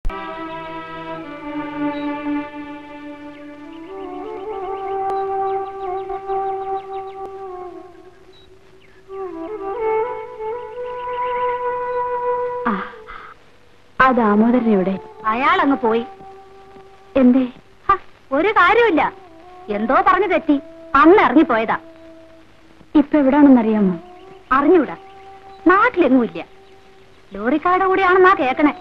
ആ, ആ ദാമോദരൻ ഇവിടെ അയാൾ അങ്ങ് പോയി എന്തേ ഹ, ഒരു കാര്യമില്ല എന്തോ പറഞ്ഞു തെറ്റി അന്ന് ഇറങ്ങിപ്പോയതാ ഇപ്പൊ എവിടാണെന്നറിയാമോ അറിഞ്ഞൂടാ നാട്ടിലെങ്ങും ഇല്ല ലോറിക്കാരുടെ കൂടെയാണെന്നാ കേക്കണേ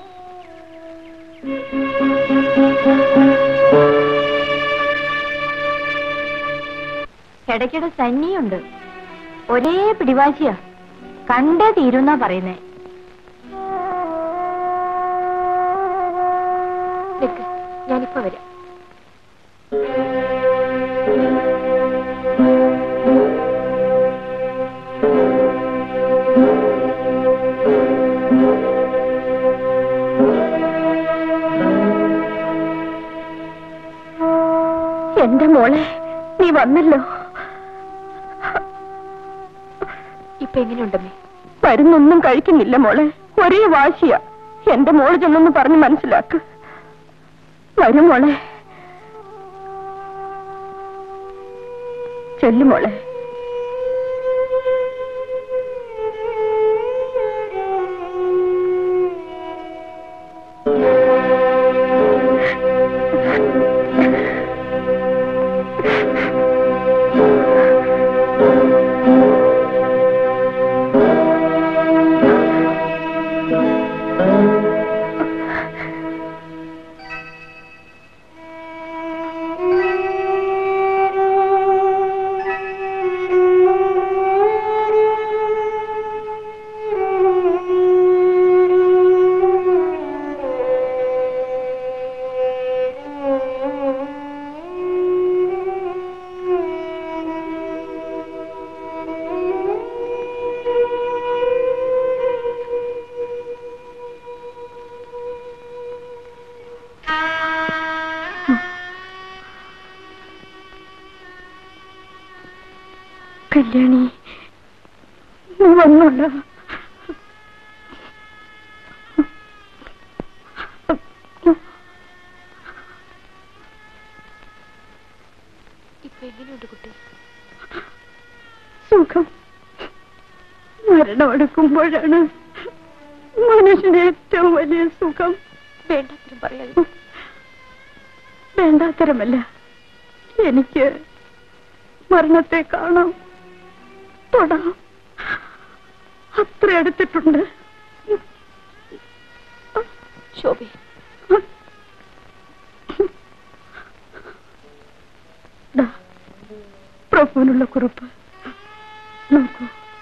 ഇടയ്ക്കിടെ സന്നിയുണ്ട് ഒരേ പിടിവാശിയാ കണ്ടേ തീരുന്നാ പറയുന്നേ നിക്ക്, ഞാനിപ്പോ വരാം എന്റെ മോളെ നീ വന്നല്ലോ ഇപ്പൊ എങ്ങനെയുണ്ടമ്മേ മരുന്നൊന്നും കഴിക്കുന്നില്ല മോളെ ഒരേ വാശിയാ എന്റെ മോള് ചെന്നൊന്ന് പറഞ്ഞ് മനസ്സിലാക്ക് വരും മോളെ ചെല്ലു മോളെ കല്യാണി നീ വന്നോളൂ ഇപ്പൊ എങ്ങനെയുണ്ട് കുട്ടി സുഖം മരണമെടുക്കുമ്പോഴാണ് മനുഷ്യന് ഏറ്റവും വലിയ സുഖം വേണ്ടാത്തരം പറയാതെ വേണ്ടാത്തരമല്ല എനിക്ക് മരണത്തെ കാണാം തൊടാം അത്ര എടുത്തിട്ടുണ്ട് ശോഭി പ്രഭുവിനുള്ള കുറിപ്പ് നോക്കൂ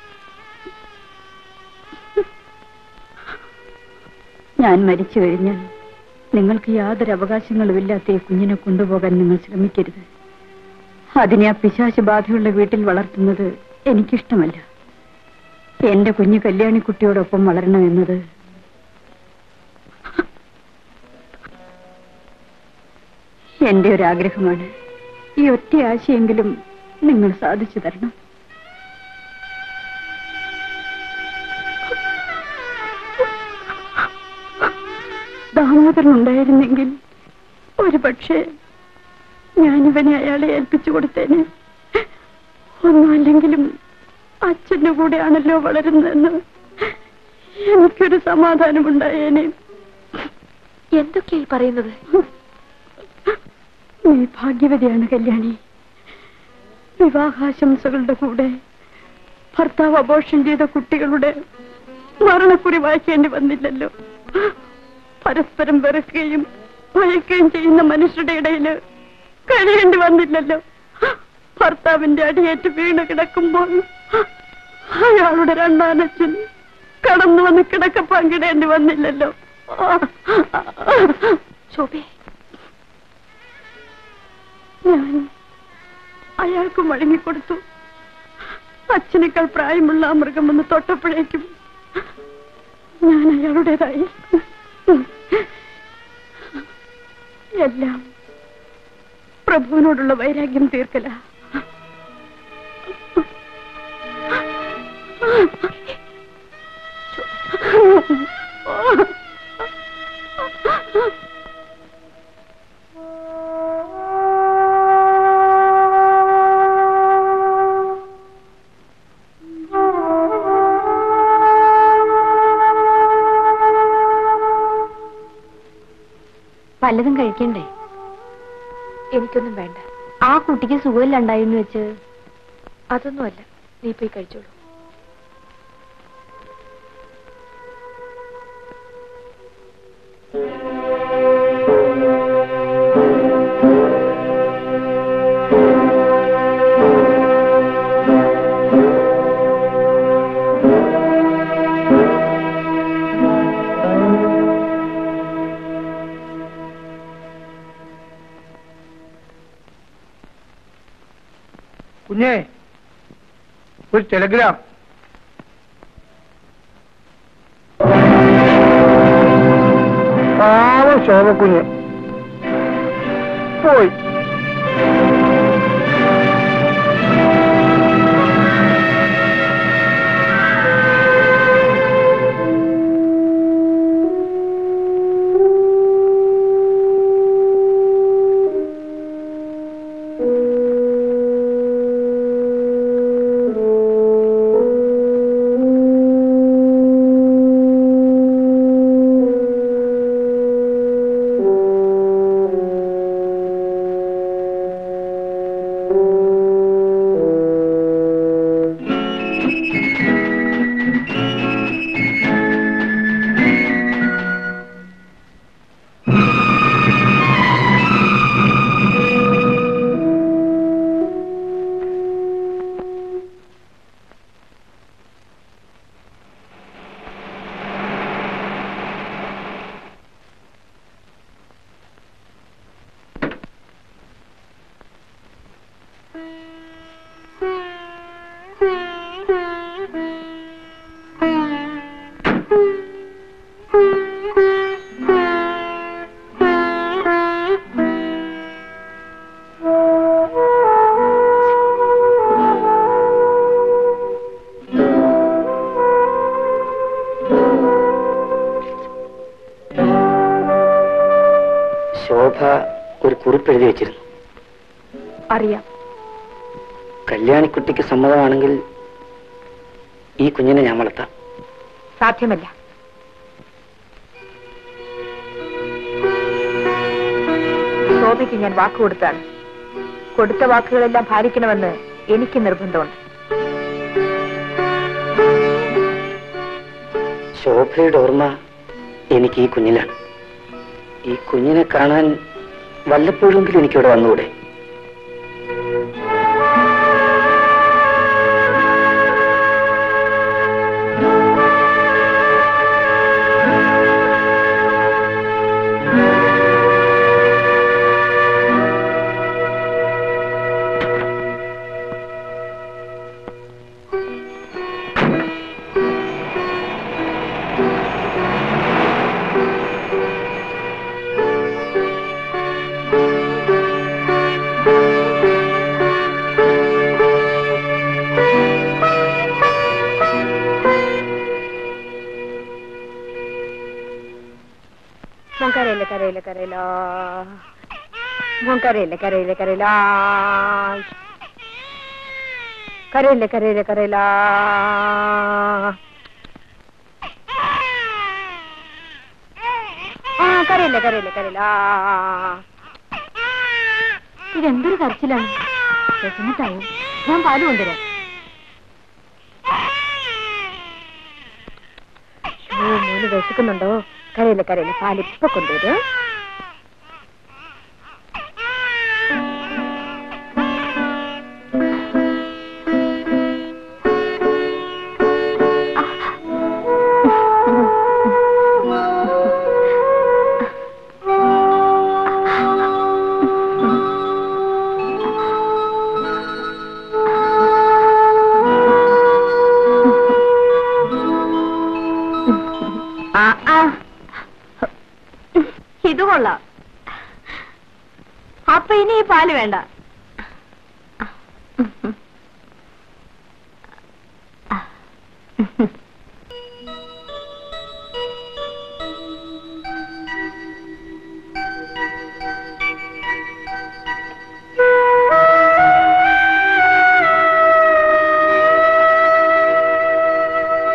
ഞാൻ മരിച്ചു കഴിഞ്ഞാൽ നിങ്ങൾക്ക് യാതൊരു അവകാശങ്ങളുമില്ലാത്ത ഈ കുഞ്ഞിനെ കൊണ്ടുപോകാൻ നിങ്ങൾ ശ്രമിക്കരുത് അതിനെ ആ പിശാച് ബാധയുള്ള വീട്ടിൽ വളർത്തുന്നത് എനിക്കിഷ്ടമല്ല എന്റെ കുഞ്ഞു കല്യാണിക്കുട്ടിയോടൊപ്പം വളരണമെന്നത് എന്റെ ഒരു ആഗ്രഹമാണ് ഈ ഒറ്റ ആശയെങ്കിലും നിങ്ങൾ സാധിച്ചു തരണം ദാമോദരൻ ഉണ്ടായിരുന്നെങ്കിൽ ഒരു പക്ഷേ ഞാനിവനെ അയാളെ ഏൽപ്പിച്ചു കൊടുത്തേനെ ഒന്നുമല്ലെങ്കിലും അച്ഛന്റെ കൂടെയാണല്ലോ വളരുന്നതെന്ന് എനിക്കൊരു സമാധാനമുണ്ടായേനെ എന്തൊക്കെയായി പറയുന്നത് നീ ഭാഗ്യവതിയാണ് കല്യാണി വിവാഹാശംസകളുടെ കൂടെ ഭർത്താവ് അബോഷം ചെയ്ത കുട്ടികളുടെ മരണക്കുറി വായിക്കേണ്ടി വന്നില്ലല്ലോ പരസ്പരം വെറുക്കുകയും ഭയക്കുകയും ചെയ്യുന്ന മനുഷ്യരുടെ ഇടയിൽ കഴിയേണ്ടി വന്നില്ലല്ലോ ഭർത്താവിന്റെ അടിയേറ്റ് വീണ് കിടക്കുമ്പോൾ അയാളുടെ രണ്ടാനച്ഛൻ കടന്നു വന്ന് കിടക്ക പങ്കിടേണ്ടി വന്നില്ലല്ലോ ശോഭേ ഞാൻ അയാൾക്ക് മടങ്ങിക്കൊടുത്തു അച്ഛനേക്കാൾ പ്രായമുള്ള ആ മൃഗം വന്ന് തൊട്ടപ്പോഴേക്കും ഞാൻ അയാളുടേതായി എല്ലാം പ്രഭുവിനോടുള്ള വൈരാഗ്യം തീർക്കല വല്ലതും കഴിക്കണ്ടേ എനിക്കൊന്നും വേണ്ട ആ കുട്ടിക്ക് സുഖമില്ലാണ്ടായിരുന്നു വെച്ച് അതൊന്നുമല്ല നീ പോയി കഴിച്ചോളൂ കുഞ്ഞേ ഒരു ടെലഗ്രാം പാവം ശോഭക്കുഞ്ഞ് പോയി ശോഭ ഒരു കുറിപ്പ് എഴുതി വെച്ചിരുന്നു അറിയാം കല്യാണിക്കുട്ടിക്ക് സമ്മതമാണെങ്കിൽ ഈ കുഞ്ഞിനെ ഞാൻ വളർത്താം സാധ്യമല്ല ശോഭയ്ക്ക് ഞാൻ വാക്ക് കൊടുത്താണ് കൊടുത്ത വാക്കുകളെല്ലാം പാലിക്കണമെന്ന് എനിക്ക് നിർബന്ധമുണ്ട് ശോഭയുടെ ഓർമ്മ എനിക്ക് ഈ കുഞ്ഞിലാണ് ഈ കുഞ്ഞിനെ കാണാൻ വല്ലപ്പോഴെങ്കിലും എനിക്കിവിടെ വന്നുകൂടെ മോൻ കരയില്ല കരയില്ല കരയില്ല മോൻ കരയില്ല കരയില്ല കരയില്ല കരയില്ല കരയില്ല കരയില്ല ആ കരയില്ല കരയില്ല കരയില്ല ഇതെന്തൊരു കരച്ചിലാണ് വിശന്നിട്ടായോ ഞാൻ പാല് കൊണ്ടുവരാം ഓ മോന് വിശക്കുന്നുണ്ടോ കരയില്ല കരയില്ല പാലിപ്പൊ കൊണ്ടുവരും ആ ആ ഇത് കൊള്ളാം അപ്പൊ ഇനി ഈ പാല് വേണ്ട